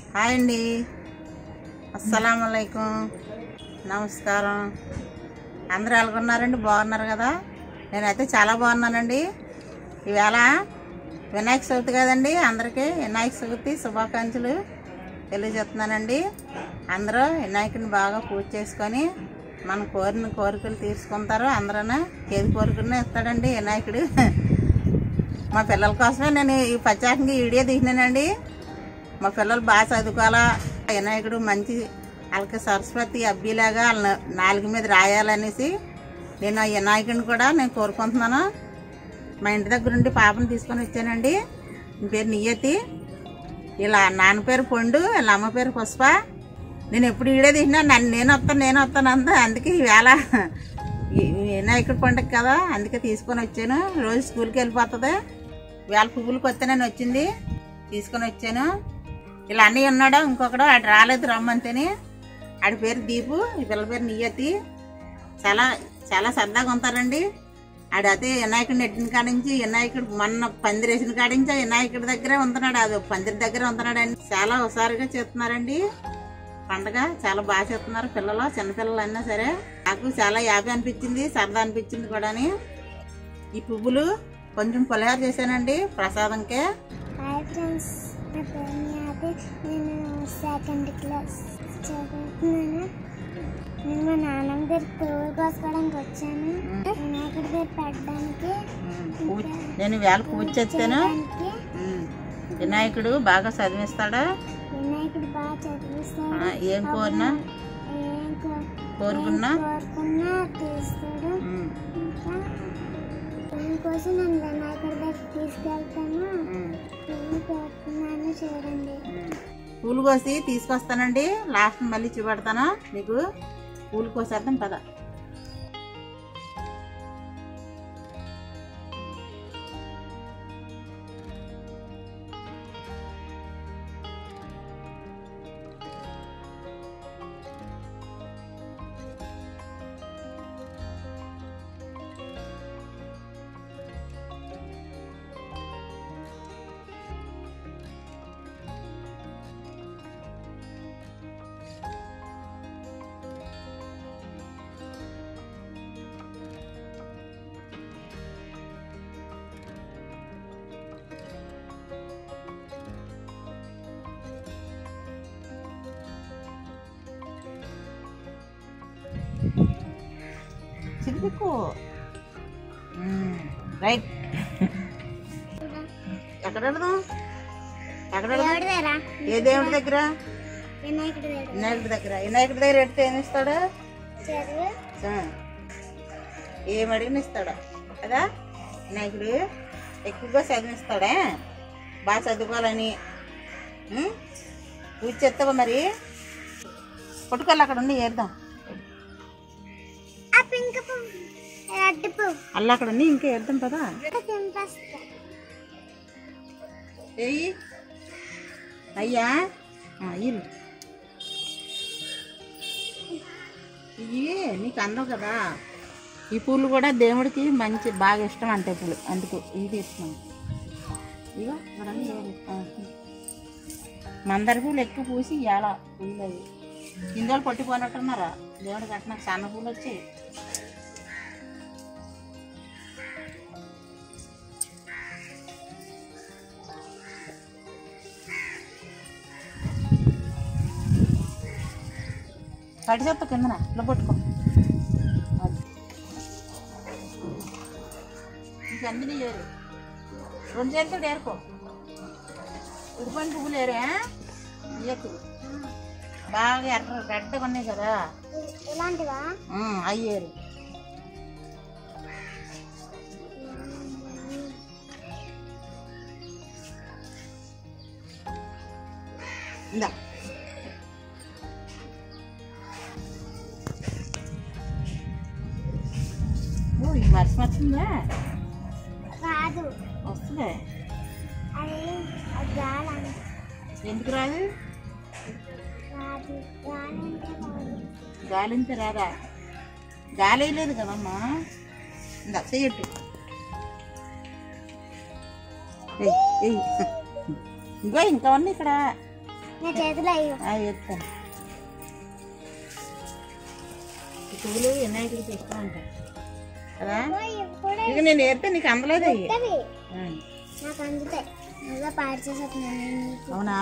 Hi అండి అస్సలం నమస్కారం అందరూ ఎలాగున్నారండి బాగున్నారు కదా నేనైతే చాలా బాగున్నానండి ఈవేళ వినాయక చవితి కదండి అందరికీ వినాయక చవితి శుభాకాంక్షలు తెలియజేస్తున్నానండి అందరూ వినాయకుని బాగా పూజ చేసుకొని మన కోరిన కోరికలు తీర్చుకుంటారు అందరూ ఏది కోరికలను ఇస్తాడండి వినాయకుడు మా పిల్లల కోసమే నేను ఈ ప్రత్యేకంగా ఈ వీడియో తీసినానండి మా పిల్లలు బాగా చదువుకోవాలా వినాయకుడు మంచి వాళ్ళకి సరస్వతి అబ్బిలాగా వాళ్ళ నాలుగు మీద రాయాలనేసి నేను ఆ వినాయకుడిని కూడా నేను కోరుకుంటున్నాను మా ఇంటి దగ్గర నుండి పాపను తీసుకొని వచ్చానండి ఈ పేరు నియతి ఇలా నాన్న పేరు పొండు వీళ్ళ అమ్మ పేరు పుష్ప నేను ఎప్పుడు ఈడే తీసినా నన్ను నేను వస్తాను నేను వస్తాను అందా అందుకే ఈవేళ ఈ వినాయకుడి పండుగ కదా అందుకే తీసుకొని వచ్చాను రోజు స్కూల్కి వెళ్ళిపోతుంది వేళ పువ్వులకి వస్తానని వచ్చింది తీసుకొని వచ్చాను ఇలా అన్నీ ఉన్నాడు ఇంకొకడు ఆడు రాలేదు రమ్మంతేని ఆడి పేరు దీపు ఈ పిల్ల పేరు నియతి చాలా చాలా సరదాగా ఉంటారండి ఆడు అదే వినాయకుడిని నెట్టిన కాడి నుంచి వినాయకుడు మొన్న పందిరేసిన కాడి నుంచి ఆ వినాయకుడి దగ్గరే ఉంటున్నాడు అది పందిరి దగ్గర ఉంటున్నాడు అండి చాలా హుషారుగా చేస్తున్నారండి పండగ చాలా బాగా చేస్తున్నారు పిల్లలు చిన్నపిల్లలు అయినా సరే నాకు చాలా యాభై అనిపించింది సరదా అనిపించింది కూడాని ఈ పువ్వులు కొంచెం పులిహార చేశానండి ప్రసాదంకే హాయ్ ఫ్రెండ్స్ నా పేరు న్యాది నేను సెకండ్ క్లాస్ చదువుతున్నాను నేను మా నాన్నమ్మ దగ్గర పువ్వులు కోసుకోవడానికి వచ్చాను వినాయకుడి పేరు పెట్టడానికి పూజ నేను వేళ పూజ చేస్తాను చేయడానికి ఉమ్. వినాయకుడు బాగా చదివిస్తాడా వినాయకుడు బాగా చదివిస్తాడు ఆ, ఏం కోరినా ఏం కో- కోరుకున్నా ఏం కోరుకున్నా తీస్తాడు ఉమ్, ఇంకా పువ్వుల కోసం నేను వినాయకుడి దగ్గర తీసుకెళ్తాను ఉమ్, పువ్వులు కోరుకున్నాను చూడండి ఉమ్. పూలు కోసి తీసుకొస్తానండి లాస్ట్ మళ్ళీ చూపెడతాను మీకు పూలు కోసేద్దాం పద చిరుకు రైట్ ఎక్కడ వెళదాం ఎక్కడ వెళదాం దేవుడి దగ్గర ఏ దేవుడి దగ్గర వినాయకుడి దగ్గర వినాయకుడి దగ్గర వినాయకుడి దగ్గర ఎడితే ఏమి ఇస్తాడు చదువు ఆ. ఏం అడిగిన ఇస్తాడు కదా వినాయకుడు ఎక్కువగా చదివిస్తాడే బాగా చదువుకోవాలని ఉం? పూజ చేస్తావా మరి పట్టుకోవాలి అక్కడ ఉండి ఏరుదాం ఆ పింక్ పువ్వు రెడ్ పువ్వు అల్ల అక్కడ ఉండి ఇంకా ఏరుదాం పదా తింపేస్తా ఏయి అయ్యా ఇల్లు ఇవి నీకు అందవు కదా ఈ పూలు కూడా దేవుడికి మంచి బాగా ఇష్టం అంటే పూలు అందుకు ఇవి తీసుకున్నాను ఇగో చూడండి ఇవి. ఆ. మందార పూలు ఎక్కువ పూసి ఇవాళ పూలు అవి ఇందులో పట్టిపోయినట్టున్నారా దేవుడికి అట్లా సన్న పూలు వచ్చాయి కడి చెత్త కిందన ఇట్లా పట్టుకో అది. ఇంక అన్నీ ఏరు రెండు చేతులు ఏరుకో ఉడిపోయిన పువ్వులు ఏరే ఏకు బాగా ఎర్ర రెడ్డగా ఉన్నాయి కదా ఇలాంటివా ఉమ్, అవి ఏరు ఇందా ఓ ఈ మర్చి వచ్చిందా రాదు వస్తుంది అది అది గాలి ఎందుకు రాదు రాదు గాలి అంటే రాదు గాలింత రాదా గాలి లేదు కదమ్మా ఇందా చెయ్యట్టు ఏయ్ ఏయ్ ఇంకో ఇంకా ఉన్నాయి ఇక్కడ నా చేతిలో అయ్యో ఆ, ఎత్తాను ఈ పువ్వులు వినాయకుడికి ఇష్టం అంట కదా ఇక నేను ఏరితే నీకు అందలేదు అయ్యి ఆ, నాకు అందుతాయి మళ్ళీ పాడు చేసేస్తున్నాను నేను నీకు. అవునా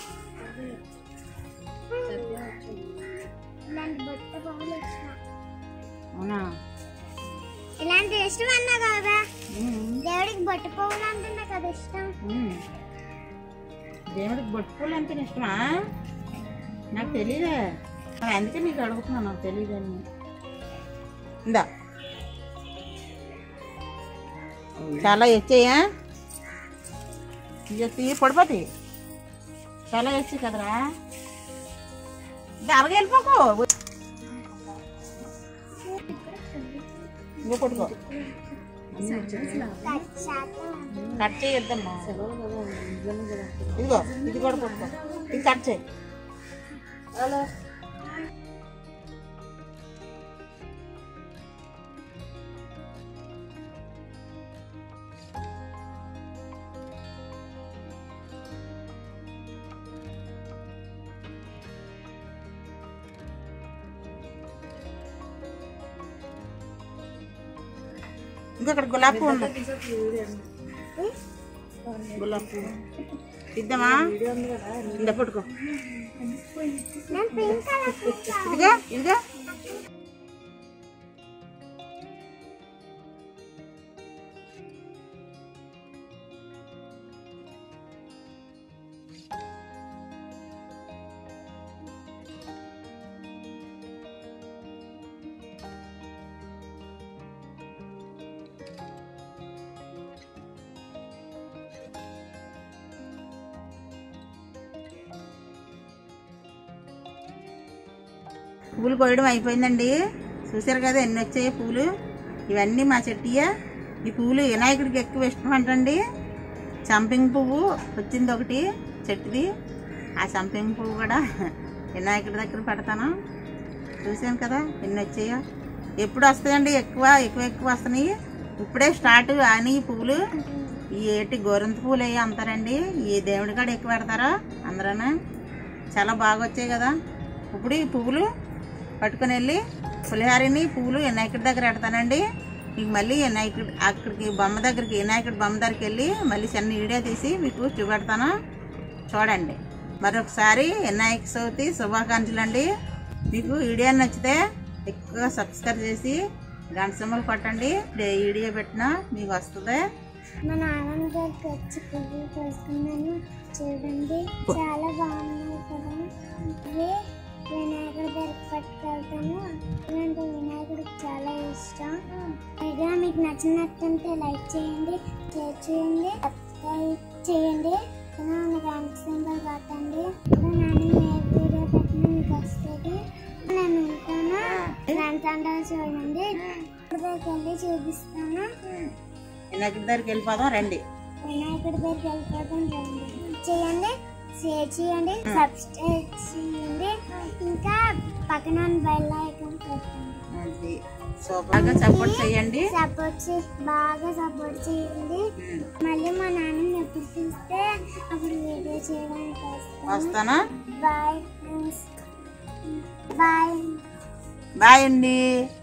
ఇలాంటి బొట్ట పువ్వులు ఇష్టం అవునా ఇలాంటి ఇష్టం అన్నా కదా ఉమ్, దేవుడికి బొట్ట పువ్వులు అంటే నాకు అది ఇష్టం ఉమ్. దేవుడికి బొట్టు పూలు అంటే ఇష్టమా నాకు తెలియదే మరి అందుకే నీకు అడుగుతున్నాను నాకు తెలియదని ఇందా చాలా వచ్చాయా ఎత్తి పడిపోతాయి చాలా వచ్చాయి కదరా అలాగే వెళ్ళిపోకు ఇంకో పట్టుకో కట్ చేయొద్దమ్మా ఇదిగో ఇది కూడా పట్టుకో ఇది కట్ చేయి ఇంకా అక్కడ గులాబీ పువ్వు ఉంది గులాబీ పువ్వు ఇద్దామా ఇంద పట్టుకో నేను పింక్ కలర్ తీస్తా. ఇదిగో ఇదిగో పువ్వులు కోయడం అయిపోయిందండి చూసారు కదా ఎన్ని వచ్చాయి పువ్వులు ఇవన్నీ మా చెట్టియే ఈ పువ్వులు వినాయకుడికి ఎక్కువ ఇష్టం అంటండి సంపింగ్ పువ్వు వచ్చింది ఒకటి చెట్టుది ఆ సంపింగ్ పువ్వు కూడా వినాయకుడి దగ్గర పెడతాను చూసాను కదా ఎన్ని వచ్చాయో ఎప్పుడు వస్తాయండి ఎక్కువ ఎక్కువ ఎక్కువ వస్తున్నాయి ఇప్పుడే స్టార్ట్ అని ఈ పువ్వులు ఈ ఏటి గోరంత పువ్వులు అయ్యి అంటారండి ఈ దేవుడి కాడ ఎక్కువ పెడతారా అందరూ చాలా బాగా వచ్చాయి కదా ఇప్పుడు ఈ పువ్వులు పట్టుకుని వెళ్ళి పులిహారిని పువ్వులు వినాయకుడి దగ్గర పెడతానండి మీకు మళ్ళీ వినాయకుడి అక్కడికి బొమ్మ దగ్గరికి వినాయకుడి బొమ్మ దగ్గరికి వెళ్ళి మళ్ళీ చిన్న వీడియో తీసి మీకు చూపెడతాను చూడండి మరొకసారి వినాయక చవితి శుభాకాంక్షలు అండి మీకు వీడియో నచ్చితే ఎక్కువ సబ్స్క్రైబ్ చేసి గంట సింబల్ కొట్టండి ఏ వీడియో పెట్టినా మీకు వస్తుంది మా నాన్నమ్మ గారికి వచ్చి పువ్వులు కోసుకున్నాను చూడండి చాలా బాగున్నాయి కదా ఇవి వినాయకుడి దగ్గరికి పట్టుకెళ్తాను ఇలాంటి వినాయకుడికి చాలా ఇష్టం పైగా మీకు నచ్చినట్టుంటే లైక్ చేయండి షేర్ చేయండి సబ్స్క్రైబ్ చేయండి ఇలా ఉన్న గంట సింబల్ కొట్టండి ఇప్పుడు నేను ఏ వీడియో పెట్టినా మీకు వస్తుంది నేను ఉంటాను గంట అంటే చూడండి ఇప్పుడు దగ్గరికి వెళ్ళి చూపిస్తాను వినాయకుడి దగ్గరికి వెళ్ళిపోదాం రండి వినాయకుడి దగ్గరికి వెళ్ళిపోతాం రండి చేయండి షేర్ చేయండి సబ్స్క్రైబ్ చేయండి ఇంకా పక్కన బెల్ ఐకాన్ పెట్టండి అది సూపర్గా సపోర్ట్ చేయండి సపోర్ట్ చే బాగా సపోర్ట్ చేయండి ఉమ్. మళ్ళీ మా నాన్నని ఎప్పుడు చూస్తే అప్పుడు వీడియో చేయడానికి వస్తాను వస్తానా బాయ్ ఫ్రెండ్స్ బాయ్ బాయ్ అండి